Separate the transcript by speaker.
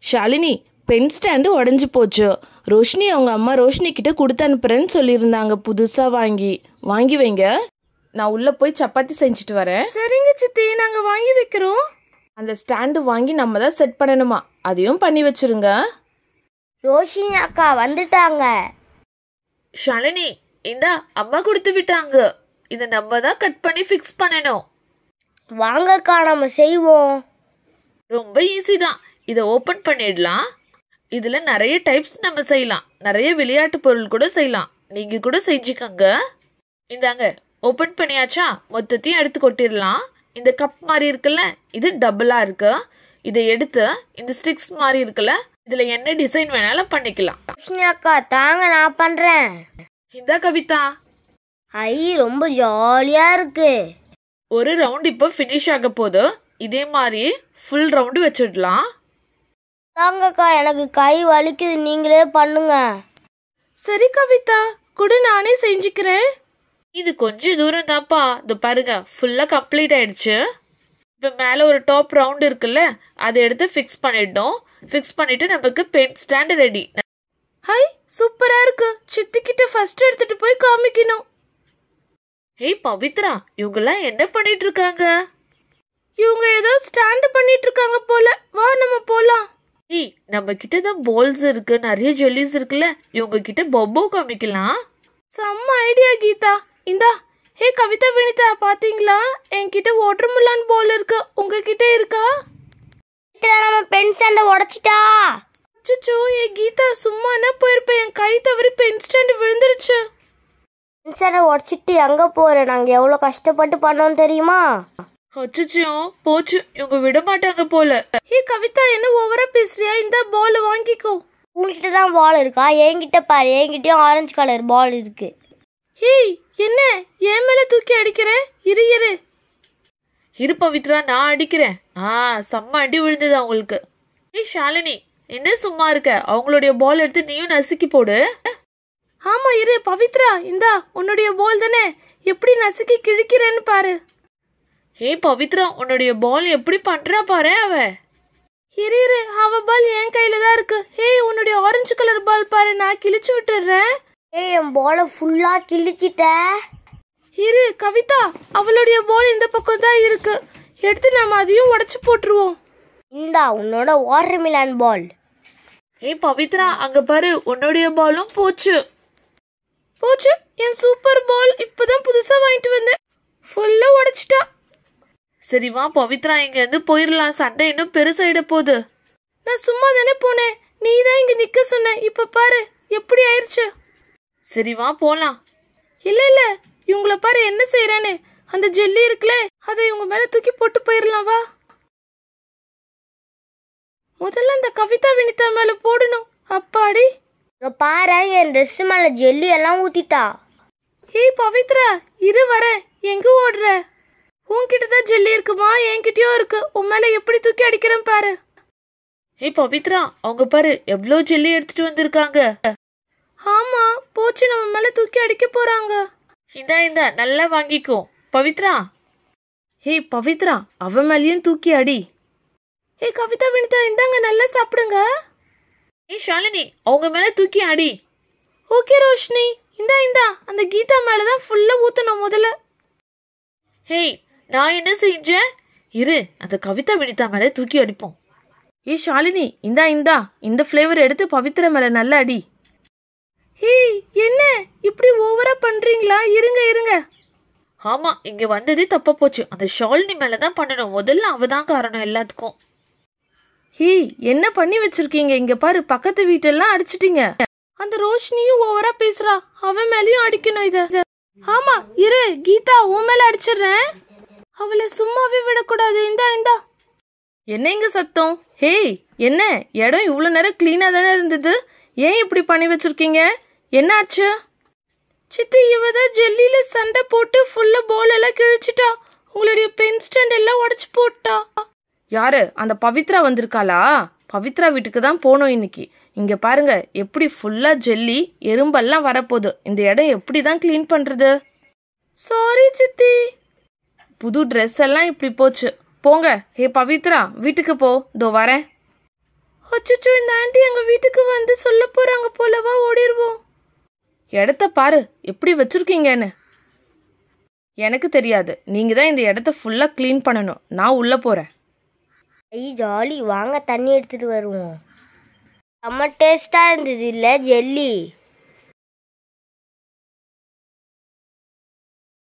Speaker 1: Shalini pen stand உடஞ்சி போச்சு ரோஷினி அவங்க அம்மா ரோஷினி கிட்ட கொடுத்து அனுப்புறேன்னு சொல்லியிருந்தாங்க புதுசா வாங்கி வாங்கி வைங்க நான் உள்ள போய் சப்பாத்தி செஞ்சுட்டு வரேன் சரிங்க சித்தி நாங்க வாங்கி வைக்கிறோம் அந்த ஸ்டாண்டு வாங்கி நம்ம தான் செட் பண்ணணுமா அதையும் பண்ணி வச்சிருங்க
Speaker 2: ரோஷினி அக்கா வந்துட்டாங்க
Speaker 3: ஷாலினி இந்தா அம்மா கொடுத்து விட்டாங்க இதை நம்ம தான் கட் பண்ணி ஃபிக்ஸ் பண்ணணும்
Speaker 2: வாங்கக்கா நம்ம செய்வோம்
Speaker 3: ரொம்ப ஈஸி தான் இதை ஓப்பன் பண்ணிடலாம் இதில் நிறைய டைப்ஸ் நம்ம செய்யலாம் நிறைய விளையாட்டு பொருள் கூட செய்யலாம் நீங்கள் கூட செஞ்சுக்கோங்க இந்தாங்க ஓப்பன் பண்ணியாச்சா மொத்தத்தையும் எடுத்து கொட்டிடலாம் இந்த கப் மாதிரி இருக்குல்ல இது டபுளாக இருக்கு இதை எடுத்து இந்த ஸ்டிக்ஸ் மாதிரி இருக்குல்ல இதில் என்ன டிசைன் வேணாலும் பண்ணிக்கலாம்
Speaker 2: ரோஷினி அக்கா தாங்க நான் பண்றேன்
Speaker 3: இந்த கவிதா
Speaker 2: ஐ ரொம்ப ஜாலியா இருக்கு
Speaker 3: ஒரு ரவுண்ட் இப்போ ஃபினிஷ் ஆக போகுது இதே மாதிரி ஃபுல் ரவுண்டு வச்சிடலாம்
Speaker 2: தாங்கக்கா எனக்கு கை வலிக்குது நீங்களே பண்ணுங்க
Speaker 1: சரி கவிதா கூட நானே செஞ்சுக்கிறேன்
Speaker 3: இது கொஞ்சம் தூரம் தான்ப்பா இது பாருங்க ஃபுல்லாக கம்ப்ளீட் ஆயிடுச்சு இப்போ மேலே ஒரு டாப் ரவுண்ட் இருக்குல்ல அதை எடுத்து ஃபிக்ஸ் பண்ணிட்டோம் ஃபிக்ஸ் பண்ணிட்டு நமக்கு பென் ஸ்டாண்ட் ரெடி
Speaker 1: ஹை சூப்பரா இருக்கு சித்தி கிட்ட ஃபர்ஸ்ட் எடுத்துட்டு போய் காமிக்கணும்
Speaker 3: ஏய் பவித்ரா இவங்கெல்லாம் என்ன பண்ணிட்டு இருக்காங்க
Speaker 1: இவங்க ஏதோ ஸ்டாண்ட் பண்ணிட்டு இருக்காங்க போல வா நம்ம போலாம்
Speaker 3: ஏய் நம்ம கிட்ட தான் பால்ஸ் இருக்கு நிறைய ஜெல்லிஸ் இருக்குல்ல இவங்க கிட்ட பொப்போ காமிக்கலாம்
Speaker 1: செம்ம ஐடியா கீதா இந்தா ஹே கவிதா வினிதா பாத்தீங்களா என்கிட்ட வாட்டர் மிலான் பால் இருக்கு உங்ககிட்ட இருக்கா
Speaker 2: இதுல நம்ம பென் ஸ்டாண்டை உடைச்சிட்டா
Speaker 1: அச்சோ ஏ கீதா சும்மா என்ன போயிருப்பேன் என் கை தவறி பென் ஸ்டாண்ட் விழுந்துருச்சு
Speaker 2: பென் ஸ்டாண்டை உடைச்சிட்டு எங்க போறேன் நாங்க எவ்வளவு கஷ்டப்பட்டு பண்ணோம் தெரியுமா
Speaker 3: அச்சச்சோ போச்சு இவங்க விட மாட்டாங்க போல
Speaker 1: ஹே கவிதா என்ன ஓவரா பேசுறியா இந்த பால் வாங்கிக்கோ
Speaker 2: உங்கள்கிட்ட தான் பால் இருக்கா என்கிட்ட பாரு என்கிட்டயும் ஆரஞ்சு கலர் பால் இருக்கு
Speaker 1: ஹேய் என்ன என் மேல தூக்கி அடிக்கிற இரு இரு
Speaker 3: இரு பவித்ரா நான் அடிக்கிறேன் ஆ செம்ம அடி விழுந்தது அவங்களுக்கு ஏய் ஷாலினி என்ன சும்மா இருக்க அவங்களுடைய பால் எடுத்து நீயும் நசுக்கி போடு
Speaker 1: ஆமா இரு பவித்ரா இந்தா உன்னுடைய பால் தானே எப்படி நசுக்கி கிழிக்கிறேன்னு பாரு
Speaker 3: ஏய் பவித்ரா உன்னுடைய பால் எப்படி பண்றா பாரு அவ
Speaker 1: இரு இரு அவ பால் என் கையில தான் இருக்கு ஹேய் உன்னுடைய ஆரஞ்சு கலர் பால் பாரு நான் கிழிச்சு விட்டுறேன்
Speaker 2: ஏய் என் பாலை ஃபுல்லா கிழிச்சிட்ட
Speaker 1: இரு கவிதா அவளுடைய பால் இந்த பக்கம் தான் இருக்கு எடுத்து நாம அதையும் உடைச்சு போட்டுருவோம்
Speaker 2: இந்தா உன்னோட வாட்டர் மிலான் பால்
Speaker 3: ஏய் பவித்ரா அங்க பாரு உன்னுடைய பாலும் போச்சு
Speaker 1: போச்சு என் சூப்பர் பால் இப்பதான் புதுசா வாங்கிட்டு வந்தேன் ஃபுல்லா உடைச்சிட்டா
Speaker 3: சரி வா பவித்ரா இங்க இருந்து போயிடலாம் சண்டை இன்னும் பெருசாயிட போகுது
Speaker 1: நான் சும்மா தானே போனேன் நீ தான் இங்க நிக்க சொன்ன இப்ப பாரு எப்படி ஆயிருச்சு
Speaker 3: சரி வா போலாம்
Speaker 1: இல்ல இல்ல இவங்கள பாரு என்ன செய்யறேன்னு அந்த ஜெல்லி இருக்குல்ல அதை இவங்க மேல தூக்கி போட்டு போயிடலாம் வா முதல்ல அந்த கவிதா வினிதா மேல போடணும் அப்பாடி
Speaker 2: இங்க பாரு என் ட்ரெஸ் மேல ஜெல்லி எல்லாம் ஊத்திட்டா
Speaker 1: ஏய் பவித்ரா இரு வரேன் எங்க ஓடுற உன்கிட்ட தான் ஜெல்லி இருக்குமா என்கிட்டயும் இருக்கு உன் மேல எப்படி தூக்கி அடிக்கிறேன் பாரு
Speaker 3: ஏய் பவித்ரா அவங்க பாரு எவ்வளோ ஜெல்லி எடுத்துட்டு வந்திருக்காங்க
Speaker 1: ஆமா போச்சு நம்ம மேல தூக்கி அடிக்க போறாங்க
Speaker 3: இந்தா இந்தா நல்லா வாங்கிக்கோ பவித்ரா
Speaker 1: ஏய் பவித்ரா அவ மேலயும் தூக்கி அடி ஏய் கவிதா வினிதா இந்தாங்க நல்லா சாப்பிடுங்க
Speaker 3: ஏய் ஷாலினி அவங்க மேல தூக்கி அடி
Speaker 1: ஓகே ரோஷினி இந்தா இந்தா அந்த கீதா மேல தான் ஃபுல்லா ஊத்தணும் முதல்ல
Speaker 3: ஹேய் நான் என்ன செஞ்சேன் இரு அந்த கவிதா வினிதா மேல தூக்கி அடிப்போம்
Speaker 1: ஏய் ஷாலினி இந்தா இந்தா இந்த ஃப்ளேவர் எடுத்து பவித்ரா மேல நல்லா அடி ஏய் என்ன இப்படி ஓவரா பண்றீங்களா இருங்க இருங்க
Speaker 3: ஆமா இங்க வந்ததே தப்பா போச்சு அந்த ஷாலினி மேல தான் பண்ணணும் முதல்ல அவ தான் காரணம் எல்லாத்துக்கும்
Speaker 1: ஏய் என்ன பண்ணி வச்சிருக்கீங்க இங்க பாரு பக்கத்து வீட்டெல்லாம் அடிச்சிட்டீங்க அந்த ரோஷினியும் ஓவரா பேசுறா அவன் மேலயும் அடிக்கணும் இத இத. ஆமா இரு கீதா உன் மேல அடிச்சிடுறேன் அவளை சும்மாவே விடக்கூடாது இந்தா இந்தா என்ன இங்க சத்தம் ஹேய் என்ன இடம் இவ்வளவு நேரம் கிளீனா தானே இருந்தது ஏன் இப்படி பண்ணி வச்சிருக்கீங்க என்ன ஆச்சு சித்தி இவ தான் ஜெல்லியில சண்டை போட்டு ஃபுல்லா பால் எல்லாம் கிழிச்சிட்டா உங்களுடைய பென் ஸ்டாண்ட் எல்லாம் உடைச்சு போட்டா யாரு அந்த பவித்ரா வந்திருக்காளா பவித்ரா வீட்டுக்கு தான் போனோம் இன்னைக்கு இங்க பாருங்க எப்படி ஃபுல்லா ஜெல்லி எறும்பெல்லாம் வரப்போகுது இந்த இடம் எப்படி தான் க்ளீன் பண்றது சாரி சித்தி புது ட்ரெஸ் எல்லாம் இப்படி போச்சு போங்க ஹே பவித்ரா வீட்டுக்கு போ இதோ வரேன் அச்சச்சோ இந்த ஆண்டி எங்க வீட்டுக்கு வந்து சொல்ல போறாங்க போலவா ஓடிடுவோம் இடத்த பாரு எப்படி வச்சிருக்கீங்கன்னு எனக்கு தெரியாது நீங்க தான் இந்த இடத்த ஃபுல்லா க்ளீன் பண்ணணும் நான் உள்ள போறேன்
Speaker 2: ஐ ஜாலி வாங்க தண்ணி எடுத்துட்டு வருவோம் செம்ம டேஸ்டா இருந்தது இல்ல ஜெல்லி